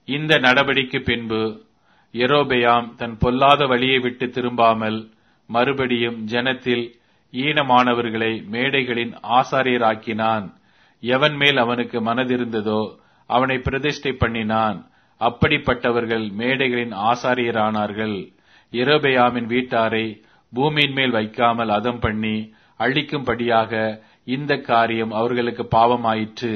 இந்த நடபடிக்கு பின்பு எரோபெயாம் தன் பொல்லாத வழியை விட்டு திரும்பாமல் மறுபடியும் ஜனத்தில் ஈனமானவர்களை மேடைகளின் ஆசாரியராக்கினான் எவன் மேல் அவனுக்கு மனதிருந்ததோ அவனை பிரதிஷ்டை பண்ணினான் அப்படிப்பட்டவர்கள் மேடைகளின் ஆசாரியரானார்கள் எரோபெயாமின் வீட்டாரை பூமியின் மேல் வைக்காமல் அதம் பண்ணி அழிக்கும்படியாக இந்த காரியம் அவர்களுக்கு பாவமாயிற்று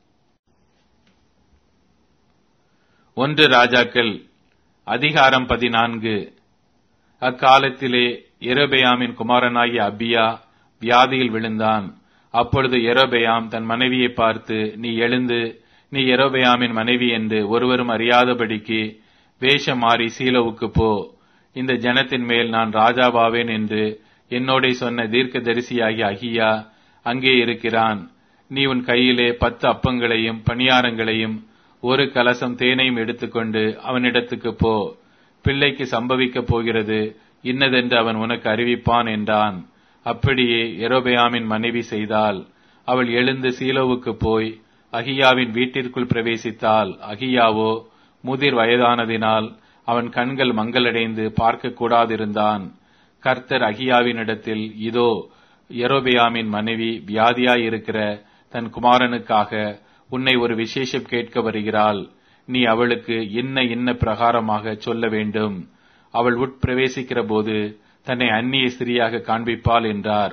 ஒன்று ராஜாக்கள் அதிகாரம் பதினான்கு அக்காலத்திலே எரோபெயாமின் குமாரனாகிய அபியா வியாதியில் விழுந்தான் அப்பொழுது எரோபெயாம் தன் மனைவியை பார்த்து நீ எழுந்து நீ எரோபெயாமின் மனைவி என்று ஒருவரும் அறியாதபடிக்கு வேஷம் மாறி சீலோவுக்கு போ இந்த ஜனத்தின் மேல் நான் ராஜாவாவேன் என்று என்னோட சொன்ன தீர்க்க தரிசியாகிய அகியா அங்கே இருக்கிறான் நீ உன் கையிலே பத்து அப்பங்களையும் பணியாரங்களையும் ஒரு கலசம் தேனையும் எடுத்துக்கொண்டு அவனிடத்துக்கு போ பிள்ளைக்கு சம்பவிக்கப் போகிறது இன்னதென்று அவன் உனக்கு அறிவிப்பான் என்றான் அப்படியே எரோபெயாமின் மனைவி செய்தால் அவள் எழுந்து சீலோவுக்கு போய் அகியாவின் வீட்டிற்குள் பிரவேசித்தாள் அகியாவோ முதிர் வயதானதினால் அவன் கண்கள் மங்களடைந்து பார்க்க கூடாதிருந்தான் கர்த்தர் அகியாவினிடத்தில் இதோ எரோபெயாமின் மனைவி வியாதியாயிருக்கிற தன் குமாரனுக்காக உன்னை ஒரு விசேஷம் கேட்க வருகிறாள் நீ அவளுக்கு இன்ன இன்ன பிரகாரமாக சொல்ல வேண்டும் அவள் உட்பிரவேசிக்கிற போது தன்னை அந்நிய ஸ்திரியாக காண்பிப்பாள் என்றார்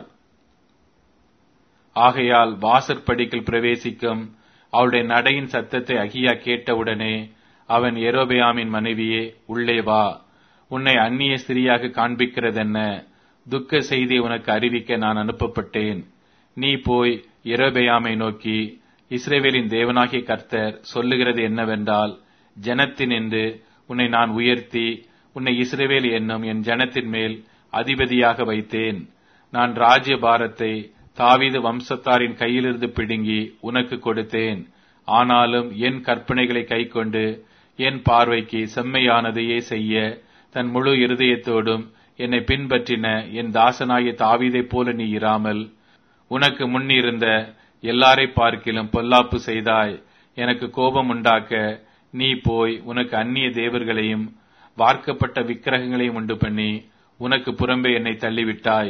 ஆகையால் வாசற்படிக்குள் பிரவேசிக்கும் அவளுடைய நடையின் சத்தத்தை அகியா கேட்டவுடனே அவன் எரோபெயாமின் மனைவியே உள்ளே வா உன்னை அந்நிய ஸ்திரியாக காண்பிக்கிறதென்ன துக்க செய்தி உனக்கு அறிவிக்க நான் அனுப்பப்பட்டேன் நீ போய் எரோபெயாமை நோக்கி இஸ்ரேவேலின் தேவனாகிய கர்த்தர் சொல்லுகிறது என்னவென்றால் ஜனத்தின் என்று உன்னை நான் உயர்த்தி உன்னை இஸ்ரேவேல் என்னும் என் ஜனத்தின் மேல் அதிபதியாக வைத்தேன் நான் ராஜ்ய பாரத்தை தாவீது வம்சத்தாரின் கையிலிருந்து பிடுங்கி உனக்கு கொடுத்தேன் ஆனாலும் என் கற்பனைகளை கைக்கொண்டு என் பார்வைக்கு செம்மையானதையே செய்ய தன் முழு இருதயத்தோடும் என்னை பின்பற்றின என் தாசனாகிய தாவீதைப் போல நீ இராமல் உனக்கு முன்னிருந்த எல்லாரை பார்க்கிலும் பொல்லாப்பு செய்தாய் எனக்கு கோபம் உண்டாக்க நீ போய் உனக்கு அந்நிய தேவர்களையும் வார்க்கப்பட்ட விக்கிரகங்களையும் உண்டு பண்ணி உனக்கு புறம்பே என்னை தள்ளிவிட்டாய்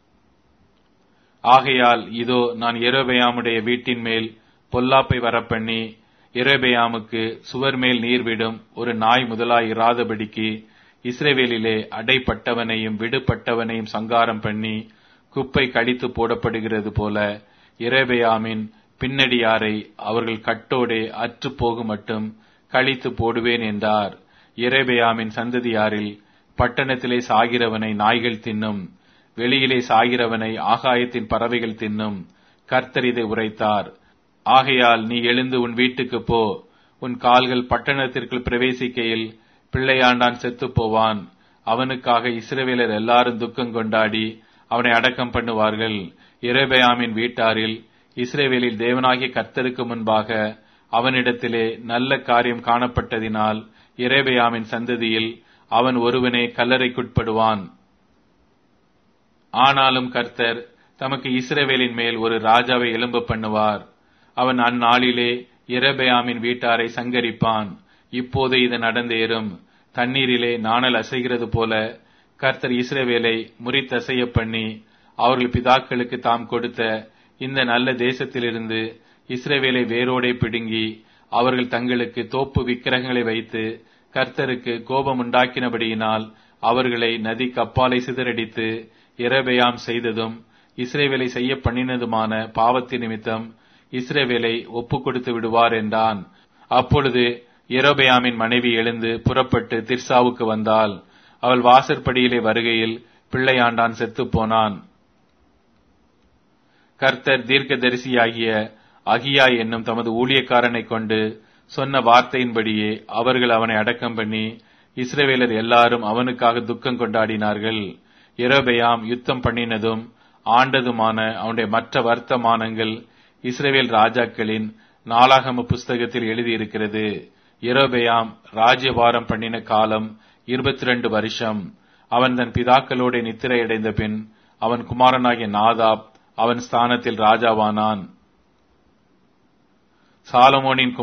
ஆகையால் இதோ நான் எரோபெயாமுடைய வீட்டின் மேல் பொல்லாப்பை வரப்பண்ணி எரோபெயாமுக்கு சுவர் மேல் நீர் விடும் ஒரு நாய் முதலாய் இராதபடிக்கு இஸ்ரேவேலிலே அடைப்பட்டவனையும் விடுபட்டவனையும் சங்காரம் பண்ணி குப்பை கடித்து போடப்படுகிறது போல இரேபெயாமின் பின்னடியாரை அவர்கள் கட்டோடே அற்று போகும் மட்டும் கழித்து போடுவேன் என்றார் இரேபெயாமின் சந்ததியாரில் பட்டணத்திலே சாகிறவனை நாய்கள் தின்னும் வெளியிலே சாகிறவனை ஆகாயத்தின் பறவைகள் தின்னும் கர்த்தர் இதை உரைத்தார் ஆகையால் நீ எழுந்து உன் வீட்டுக்கு போ உன் கால்கள் பட்டணத்திற்குள் பிரவேசிக்கையில் பிள்ளையாண்டான் செத்து போவான் அவனுக்காக இஸ்ரவேலர் எல்லாரும் துக்கம் கொண்டாடி அவனை அடக்கம் பண்ணுவார்கள் இரேபயாமின் வீட்டாரில் இஸ்ரேவேலில் தேவனாகிய கர்த்தருக்கு முன்பாக அவனிடத்திலே நல்ல காரியம் காணப்பட்டதினால் இரேபயாமின் சந்ததியில் அவன் ஒருவனே கல்லறைக்குட்படுவான் ஆனாலும் கர்த்தர் தமக்கு இஸ்ரேவேலின் மேல் ஒரு ராஜாவை எலும்ப பண்ணுவார் அவன் அந்நாளிலே இரபெயாமின் வீட்டாரை சங்கரிப்பான் இப்போது இது நடந்தேறும் தண்ணீரிலே நாணல் அசைகிறது போல கர்த்தர் இஸ்ரேவேலை முறித்தசைய பண்ணி அவர்கள் பிதாக்களுக்கு தாம் கொடுத்த இந்த நல்ல தேசத்திலிருந்து இஸ்ரேவேலை வேரோடே பிடுங்கி அவர்கள் தங்களுக்கு தோப்பு விக்கிரகங்களை வைத்து கர்த்தருக்கு கோபம் உண்டாக்கினபடியினால் அவர்களை நதி கப்பாலை சிதறடித்து இரபெயாம் செய்ததும் இஸ்ரேவேலை செய்ய பண்ணினதுமான பாவத்தின் நிமித்தம் இஸ்ரேவேலை ஒப்புக் கொடுத்து விடுவார் என்றான் அப்பொழுது எரோபெயாமின் மனைவி எழுந்து புறப்பட்டு திர்சாவுக்கு வந்தாள் அவள் வாசற்படியிலே வருகையில் பிள்ளையாண்டான் செத்துப் போனான் கர்த்தர் தீர்க்கதரிசியாகிய அகியா என்னும் தமது ஊழியக்காரனை கொண்டு சொன்ன வார்த்தையின்படியே அவர்கள் அவனை அடக்கம் பண்ணி இஸ்ரவேலர் எல்லாரும் அவனுக்காக துக்கம் கொண்டாடினார்கள் எரோபெயாம் யுத்தம் பண்ணினதும் ஆண்டதுமான அவனுடைய மற்ற வர்த்தமானங்கள் இஸ்ரவேல் ராஜாக்களின் நாளாகம புஸ்தகத்தில் எழுதியிருக்கிறது எரோபெயாம் ராஜ்யபாரம் பண்ணின காலம் இருபத்தி ரெண்டு வருஷம் அவன் தன் பிதாக்களோட நித்திரையடைந்த பின் அவன் குமாரனாகிய நாதாப் அவன் ஸ்தானத்தில் ராஜாவானான் சாலமோனின்